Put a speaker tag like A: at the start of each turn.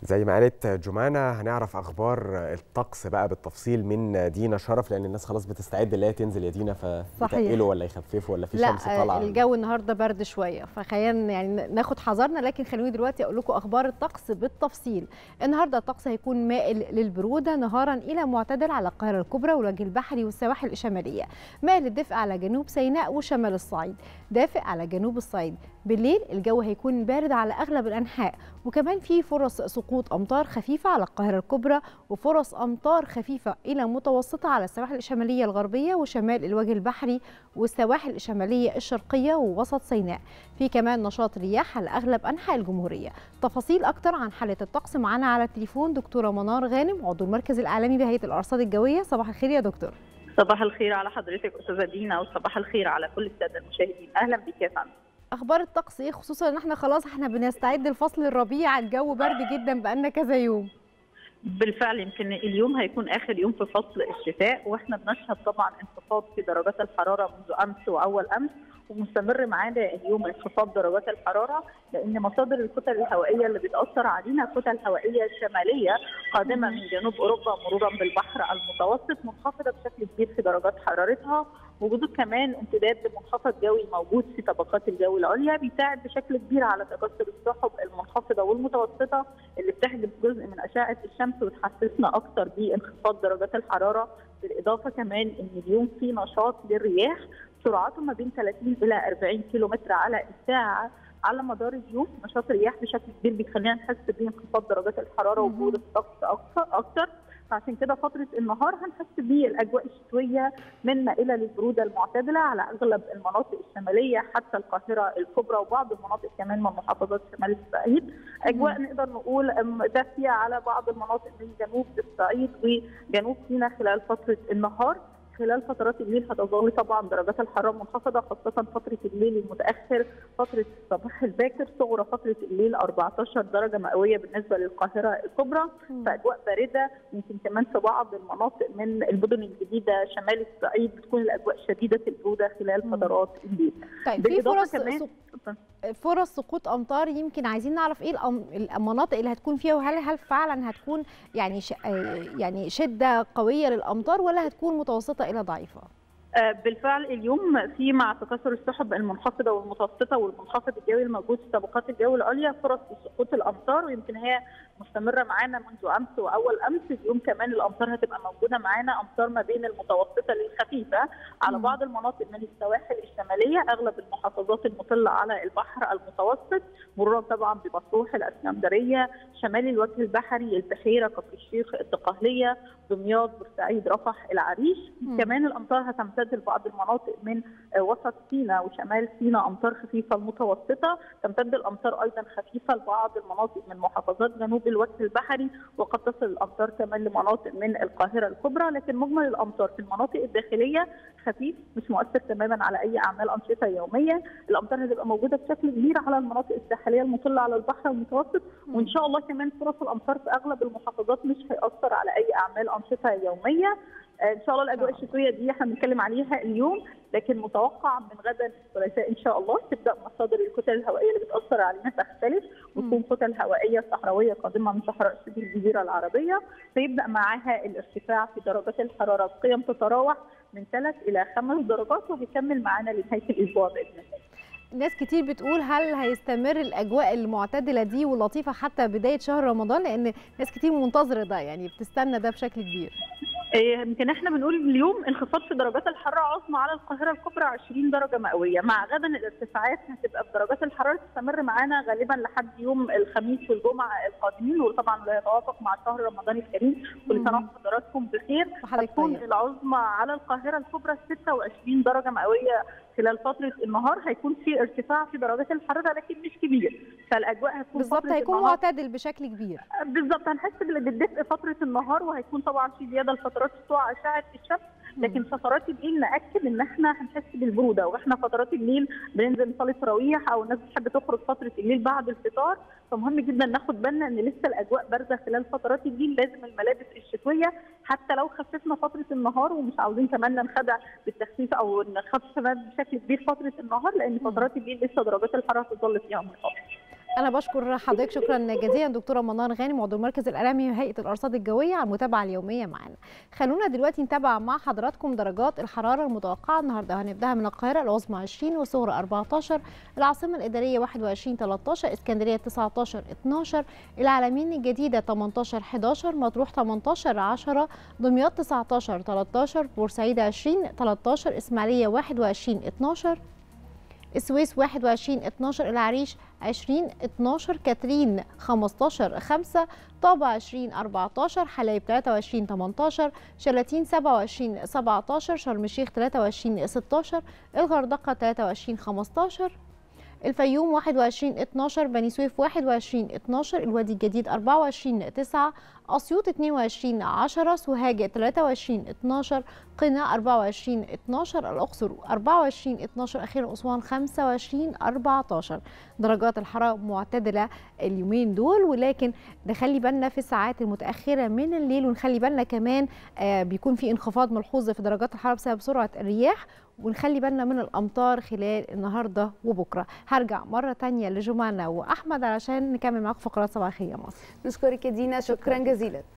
A: زي ما قالت جمانة هنعرف اخبار الطقس بقى بالتفصيل من دينا شرف لان الناس خلاص بتستعد اللي هي تنزل يا دينا فتقلوا ولا يخففوا ولا في
B: لا
A: شمس طالعه
B: الجو النهارده برد شويه فخلينا يعني ناخد حذرنا لكن خلوني دلوقتي اقول لكم اخبار الطقس بالتفصيل النهارده الطقس هيكون مائل للبروده نهارا الى معتدل على القاهره الكبرى والوجه البحري والسواحل الشماليه مائل للدفء على جنوب سيناء وشمال الصعيد دافئ على جنوب الصعيد بالليل الجو هيكون بارد على اغلب الانحاء وكمان في فرص سقوط امطار خفيفه على القاهره الكبرى وفرص امطار خفيفه الى متوسطه على السواحل الشماليه الغربيه وشمال الوجه البحري والسواحل الشماليه الشرقيه ووسط سيناء في كمان نشاط رياح على اغلب انحاء الجمهوريه تفاصيل اكتر عن حاله الطقس معانا على التليفون دكتوره منار غانم عضو المركز الاعلامي بهيئه الارصاد الجويه صباح الخير يا دكتور
C: صباح الخير على حضرتك استاذه دينا وصباح الخير على كل الساده المشاهدين اهلا بك يا فندم
B: اخبار الطقس ايه خصوصا ان احنا خلاص احنا بنستعد لفصل الربيع الجو برد جدا بقالنا كذا يوم
C: بالفعل يمكن اليوم هيكون اخر يوم في فصل الشتاء واحنا بنشهد طبعا انخفاض في درجات الحراره منذ امس واول امس ومستمر معانا اليوم انخفاض درجات الحراره لان مصادر الكتل الهوائيه اللي بتاثر علينا كتل هوائيه شماليه قادمه من جنوب اوروبا مرورا بالبحر المتوسط منخفضه بشكل كبير في درجات حرارتها وجود كمان امتداد لمنخفض جوي موجود في طبقات الجو العليا بيساعد بشكل كبير على تكسر السحب المنخفضه والمتوسطه اللي بتحجب جزء من اشعه الشمس وتحسسنا اكثر بانخفاض درجات الحراره بالاضافه كمان ان اليوم في نشاط للرياح سرعته ما بين 30 الى 40 كيلو متر على الساعه على مدار اليوم نشاط الرياح بشكل كبير بيخلينا نحس بانخفاض درجات الحراره وبرود الطقس اكثر اكثر فعشان كده فتره النهار هنحس بالاجواء الشتويه من مائله للبروده المعتدله على اغلب المناطق الشماليه حتى القاهره الكبرى وبعض المناطق كمان من محافظات شمال الصعيد اجواء نقدر نقول دافيه على بعض المناطق من جنوب الصعيد وجنوب سيناء خلال فتره النهار خلال فترات الليل هتظل طبعا درجات الحراره منخفضه خاصه فتره الليل المتاخر فتره الصباح الباكر صغرى فتره الليل 14 درجه مئويه بالنسبه للقاهره الكبرى فاجواء بارده يمكن كمان في بعض المناطق من المدن الجديده شمال الصعيد بتكون الاجواء شديده البروده خلال فترات الليل
B: طيب في فرص كمان فرص سقوط امطار يمكن عايزين نعرف ايه المناطق اللي هتكون فيها وهل هل فعلا هتكون يعني يعني شده قويه للامطار ولا هتكون متوسطه الى ضعيفه؟
C: بالفعل اليوم في مع تكاثر السحب المنخفضه والمتوسطه والمنخفض الجوي الموجود في طبقات الجو العليا فرص سقوط الامطار ويمكن هي مستمره معانا منذ امس واول امس اليوم كمان الامطار هتبقى موجوده معانا امطار ما بين المتوسطه للخفيفه على بعض المناطق من السواحل الشماليه اغلب المحافظات المطله على البحر المتوسط مرورا طبعا بمطروح الاسكندريه شمال الوجه البحري البحيره كفر الشيخ الدقهليه دمياط بورسعيد رفح العريش مم. كمان الامطار هتمتد لبعض المناطق من وسط سيناء وشمال سيناء امطار خفيفه المتوسطه تمتد الامطار ايضا خفيفه لبعض المناطق من محافظات جنوب الوجه البحري وقد تصل الامطار كمان لمناطق من القاهره الكبرى لكن مجمل الامطار في المناطق الداخليه خفيف مش مؤثر تماما على اي اعمال انشطه يوميه الامطار هتبقى موجوده بشكل كبير على المناطق الساحليه المطله على البحر المتوسط وان شاء الله كمان فرص الامطار في اغلب المحافظات مش هياثر على اي اعمال انشطه يوميه ان شاء الله الاجواء الشتويه دي احنا بنتكلم عليها اليوم لكن متوقع من غدا الثلاثاء ان شاء الله تبدا مصادر الكتل الهوائيه اللي بتاثر علينا تختلف وتكون كتل هوائيه صحراويه قادمه من صحراء شبه الجزيره العربيه فيبدا معاها الارتفاع في درجات الحراره بقيم تتراوح من 3 الى 5 درجات وهيكمل معانا لنهايه الاسبوع باذن الله.
B: ناس كتير بتقول هل هيستمر الاجواء المعتدله دي واللطيفه حتى بدايه شهر رمضان لان ناس كتير منتظره ده يعني بتستنى ده بشكل كبير.
C: يمكن احنا بنقول اليوم انخفاض في درجات الحراره عظمى على القاهره الكبرى 20 درجه مئويه مع غدا الارتفاعات هتبقى بدرجات الحراره تستمر معانا غالبا لحد يوم الخميس والجمعه القادمين وطبعا لا يتوافق مع شهر رمضان الكريم كل سنه وحضراتكم بخير هتكون العظمى على القاهره الكبرى 26 درجه مئويه خلال فتره النهار هيكون في ارتفاع في درجات الحراره لكن مش كبير فالاجواء هتكون
B: بالظبط هيكون معتدل بشكل كبير
C: بالظبط هنحس بالدفء فتره النهار وهيكون طبعا في زياده لفترات سطوع اشعه الشمس لكن فترات الليل ناكد ان احنا هنحس بالبروده واحنا فترات الليل بننزل نصلي تراويح او الناس بتحب تخرج فتره الليل بعد الفطار فمهم جدا ناخد بالنا ان لسه الاجواء بارده خلال فترات الليل لازم الملابس الشتويه حتى لو خففنا فتره النهار ومش عاوزين كمان ننخدع بالتخفيف او نخفف كمان بشكل كبير فتره النهار لان فترات الليل لسه درجات الحراره تظل فيها منخفضه.
B: انا بشكر حضرتك شكرا جزيلا دكتوره منار غانم عضو المركز الاعلامي وهيئه الارصاد الجويه على المتابعه اليوميه معانا خلونا دلوقتي نتابع مع حضراتكم درجات الحراره المتوقعه النهارده هنبداها من القاهره العظمى 20 والصغرى 14 العاصمه الاداريه 21 13 اسكندريه 19 12 العلمين الجديده 18 11 مطروح 18 10 دمياط 19 13 بورسعيد 20 13 اسماعيليه 21 12 السويس 21 12 العريش 20 12 كاترين 15 5 طابة 20 14 حلايب 23 18 شلاتين 27 17 شرم الشيخ 23 16 الغردقة 23 15 الفيوم 21 12 بني سويف 21 12 الوادي الجديد 24 9 أسيوط 22 10 سوهاج 23 12 قنا 24 12 الأقصر 24 12 أخيرا أسوان 25 14 درجات الحرارة معتدلة اليومين دول ولكن نخلي بالنا في الساعات المتأخرة من الليل ونخلي بالنا كمان آه بيكون في انخفاض ملحوظ في درجات الحرارة بسبب سرعة الرياح ونخلي بالنا من الامطار خلال النهارده وبكره هرجع مره تانية لجمانة واحمد علشان نكمل معاكم فقرات صباحيه مصر
D: نشكرك يا دينا شكرا جزيلا